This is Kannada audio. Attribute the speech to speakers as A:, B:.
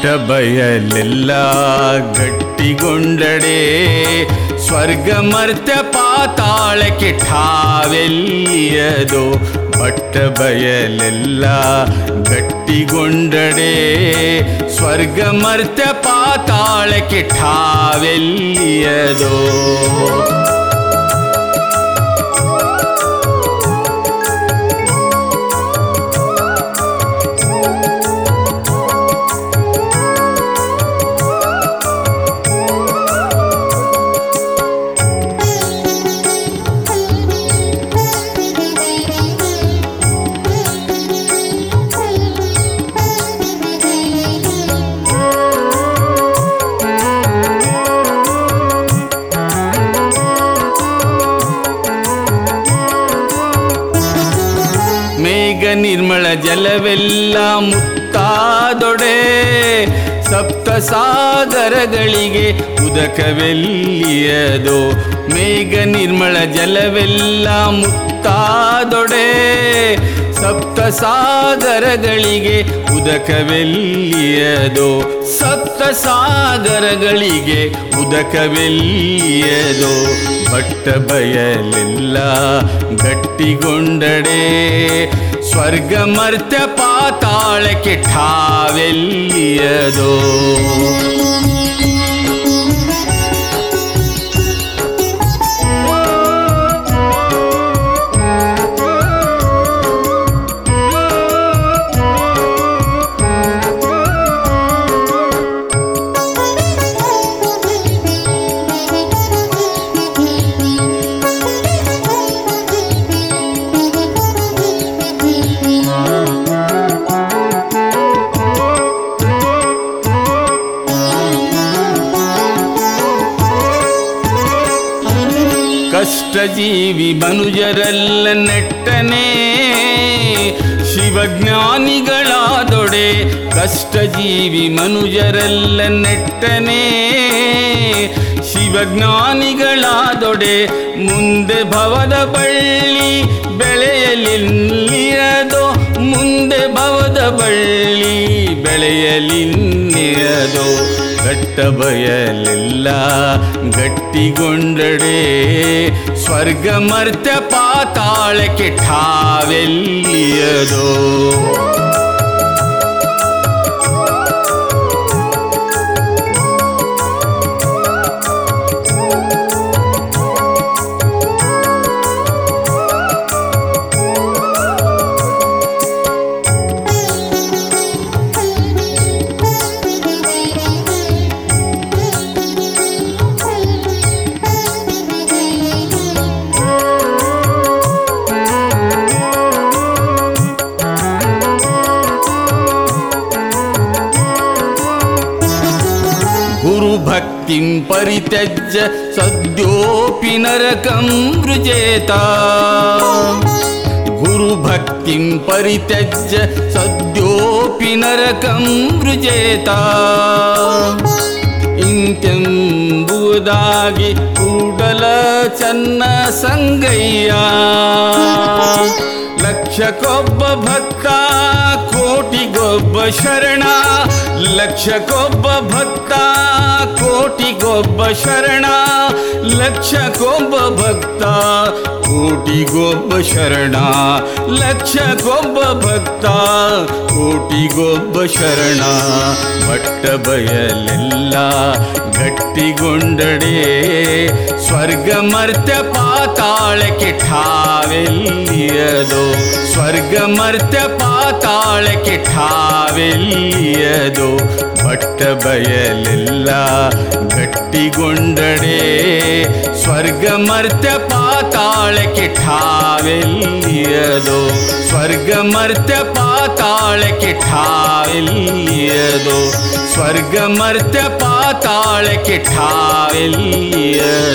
A: ಬಯಲೆಲ್ಲ ಗಟ್ಟಿಗೊಂಡಡೆ ಸ್ವರ್ಗ ಮರ್ತ್ಯ ಪಾತಾಳಕ್ಕೆ ಠಾವೆಲ್ಲಿಯದೋ ಬಟ್ಟ ಬಯಲೆಲ್ಲ ಗಟ್ಟಿಗೊಂಡಡೆ ಸ್ವರ್ಗ ಮರ್ತ್ಯ ಪಾತಾಳಕ್ಕೆ ಠಾವೆಲ್ಲಿಯದೋ ಮೇಘ ನಿರ್ಮಳ ಜಲವೆಲ್ಲ ಮುತ್ತಾದೊಡೆ ಸಪ್ತ ಸಾಗರಗಳಿಗೆ ಉದಕವೆಲ್ಲಿಯದೋ ಮೇಘ ನಿರ್ಮಳ ಜಲವೆಲ್ಲ ಮುತ್ತಾದೊಡೆ ಸಪ್ತ ಸಾಗರಗಳಿಗೆ ಉದಕವೆಲ್ಲಿಯದೋ ಸಪ್ತ ಸಾಗರಗಳಿಗೆ ಉದಕವೆಲ್ಲಿಯದೋ ಬಟ್ಟ ಬಯಲೆಲ್ಲ ಗಟ್ಟಿಗೊಂಡಡೆ ಸ್ವರ್ಗ ಮರ್ತ್ಯ ಪಾತಾಳಕ್ಕೆ ಠಾವೆಲ್ಲಿಯದೋ ಕಷ್ಟಜೀವಿ ಮನುಜರೆಲ್ಲ ನೆಟ್ಟನೆ ಶಿವಜ್ಞಾನಿಗಳಾದೊಡೆ ಕಷ್ಟಜೀವಿ ಮನುಜರೆಲ್ಲ ನೆಟ್ಟನೆ ಶಿವಜ್ಞಾನಿಗಳಾದೊಡೆ ಮುಂದೆ ಭವದ ಬಳ್ಳಿ ಬೆಳೆಯಲಿಲ್ಲಿರದೋ ಮುಂದೆ ಭವದ ಬಳ್ಳಿ ಬೆಳೆಯಲಿನ್ನಿರದೋ ಗಟ್ಟ ಬಯಲೆಲ್ಲ ಗಟ್ಟಿಗೊಂಡಡೆ ಸ್ವರ್ಗ ಮರ್ತ್ಯ ಪಾತಾಳಕ್ಕೆ ಠಾವೆಲ್ಲಿಯದೋ गुरुभक्तिं परित्यज्य सद्योऽपि नरकं वृजेत गुरुभक्तिं परित्यज्य सद्योऽपि नरकं ವೃಜೇತ ಇಂತೆಂಬುದಾಗಿ ಕೂಡಲ ಚನ್ನ ಸಂಗಯ್ಯ ಲಕ್ಷಕ್ಕೊಬ್ಬ ಭಕ್ತ ಕೋಟಿಗೊಬ್ಬ ಶರಣ ಲಕ್ಷಕ್ಕೊಬ್ಬ ಭಕ್ತ ಕೋಟಿಗೊಬ್ಬ ಶರಣ ಲಕ್ಷಕ್ಕೊಬ್ಬ ಭಕ್ತ ಕೋಟಿಗೊಬ್ಬ ಶರಣ ಲಕ್ಷಕ್ಕೊಬ್ಬ ಭಕ್ತ ಕೋಟಿಗೊಬ್ಬ ಶರಣ ಬಟ್ಟ ಬಯಲೆಲ್ಲ ಗಟ್ಟಿಗೊಂಡಡೆ ಸ್ವರ್ಗ ಮರ್ತ್ಯ ಪಾತಾಳಕ್ಕೆ ಠಾವೆಲ್ಲಿಯದೋ ಸ್ವರ್ಗ ಮರ್ತ್ಯ ಪಾತಾಳಕ್ಕೆ ಠಾವೆಲ್ಲಿಯದೋ ಬಟ್ಟ ಬಯಲೆಲ್ಲ ಗಟ್ಟಿಗೊಂಡಡೆ ಸ್ವರ್ಗ ಮರ್ತ್ಯ ಪಾತಾಳಕ್ಕೆ ಠಾವೆಲ್ಲಿಯದೋ ಸ್ವರ್ಗ ಮರ್ತ್ಯ ಪಾತಾಳಕ್ಕೆ ಠಾವೆಲ್ಲಿಯದೋ ಸ್ವರ್ಗ ಮರ್ತ್ಯ ಪಾತಾಳಕ್ಕೆ ಠಾವೆಲ್ಲಿಯದೋ